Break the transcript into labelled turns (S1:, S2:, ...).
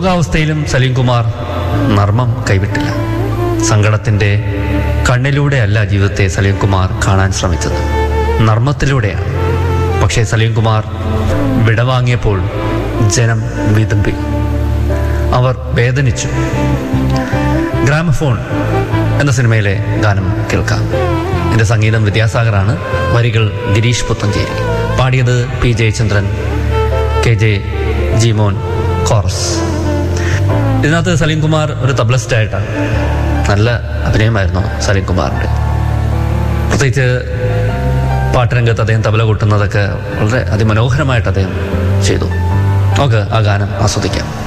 S1: രോഗാവസ്ഥയിലും സലീം കുമാർ നർമ്മം കൈവിട്ടില്ല സങ്കടത്തിന്റെ കണ്ണിലൂടെയല്ല ജീവിതത്തെ സലീം കുമാർ കാണാൻ ശ്രമിച്ചത് നർമ്മത്തിലൂടെയാണ് പക്ഷേ സലീം കുമാർ വിടവാങ്ങിയപ്പോൾ ജനം വിതുമ്പി അവർ വേദനിച്ചു ഗ്രാമഫോൺ എന്ന സിനിമയിലെ ഗാനം കേൾക്കാം എൻ്റെ സംഗീതം വിദ്യാസാഗറാണ് വരികൾ ഗിരീഷ് പുത്തഞ്ചേരി പാടിയത് P Jayachandran K J Jimon chorus ഇതിനകത്ത് സലീം കുമാർ ഒരു തബ്ലസ്റ്റ് ആയിട്ടാണ് നല്ല അഭിനയമായിരുന്നു സലീം കുമാറിൻ്റെ പ്രത്യേകിച്ച് പാട്ടുരംഗത്ത് അദ്ദേഹം തബല കൊട്ടുന്നതൊക്കെ വളരെ അതിമനോഹരമായിട്ട് അദ്ദേഹം ചെയ്തു നമുക്ക് ആ ഗാനം ആസ്വദിക്കാം